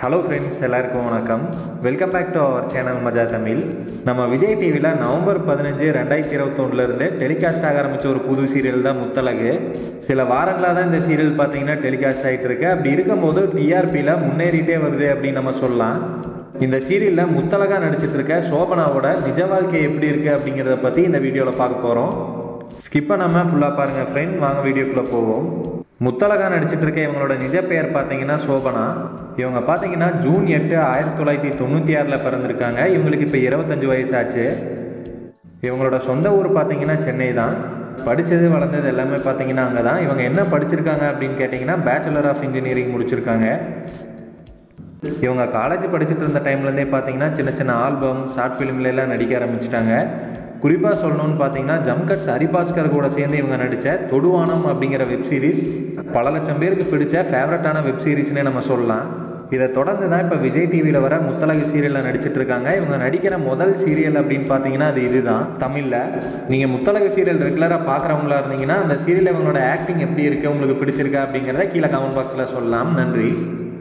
hello friends எல்லாருக்கும் வணக்கம் welcome back to our channel Maja Tamil நம்ம விஜய் டிவியில் நவம்பர் பதினஞ்சு ரெண்டாயிரத்தி இருபத்தொன்னுலேருந்து டெலிகாஸ்ட் ஆக ஆரம்பித்த ஒரு புது சீரியல் தான் முத்தலகு சில வாரங்களாக தான் இந்த சீரியல் பார்த்தீங்கன்னா டெலிகாஸ்ட் ஆகிட்டு இருக்கு அப்படி இருக்கும்போது டிஆர்பியில் முன்னேறிட்டே வருது அப்படின்னு நம்ம சொல்லலாம் இந்த சீரியலில் முத்தலகா நடிச்சிட்டு இருக்க சோபனாவோட நிஜ வாழ்க்கை எப்படி இருக்குது அப்படிங்கிறத பற்றி இந்த வீடியோவில் பார்க்க போகிறோம் ஸ்கிப் பண்ணாமல் ஃபுல்லாக பாருங்கள் ஃப்ரெண்ட் வாங்க வீடியோக்குள்ளே போவோம் முத்தலகா நடிச்சிட்டு இருக்க இவங்களோட நிஜ பெயர் பார்த்தீங்கன்னா சோபனா இவங்க பார்த்தீங்கன்னா ஜூன் எட்டு ஆயிரத்தி தொள்ளாயிரத்தி தொண்ணூற்றி ஆறில் பிறந்திருக்காங்க இவங்களுக்கு இப்போ இருபத்தஞ்சு வயசாச்சு இவங்களோட சொந்த ஊர் பார்த்தீங்கன்னா சென்னை தான் படித்தது வளர்ந்தது எல்லாமே பார்த்தீங்கன்னா அங்கே தான் இவங்க என்ன படிச்சிருக்காங்க அப்படின்னு கேட்டிங்கன்னா பேச்சுலர் ஆஃப் இன்ஜினியரிங் முடிச்சிருக்காங்க இவங்க காலேஜ் படிச்சுட்டு இருந்த டைம்லேருந்தே பார்த்தீங்கன்னா சின்ன சின்ன ஆல்பம் ஷார்ட் ஃபிலிம்ல எல்லாம் நடிக்க ஆரம்பிச்சிட்டாங்க குறிப்பாக சொல்லணும்னு பார்த்தீங்கன்னா ஜம்கட்ஸ் ஹரிபாஸ்கர் கூட சேர்ந்து இவங்க நடித்த தொடுவானம் அப்படிங்கிற வெப் சீரிஸ் பல லட்சம் பேருக்கு பிடிச்ச ஃபேவரட்டான வெப் சீரிஸ்னே நம்ம சொல்லலாம் இதை தொடர்ந்து தான் இப்போ விஜய் டிவியில் வர முத்தலகு சீரியலில் நடிச்சிட்டு இருக்காங்க இவங்க நடிக்கிற முதல் சீரியல் அப்படின்னு பார்த்தீங்கன்னா அது இதுதான் தமிழில் நீங்கள் முத்தலகு சீரியல் ரெகுலராக பார்க்குறவங்களா இருந்தீங்கன்னா அந்த சீரியல் இவங்களோட ஆக்டிங் எப்படி இருக்குது உங்களுக்கு பிடிச்சிருக்கா அப்படிங்கிறத கீழே கமெண்ட் பாக்ஸில் சொல்லலாம் நன்றி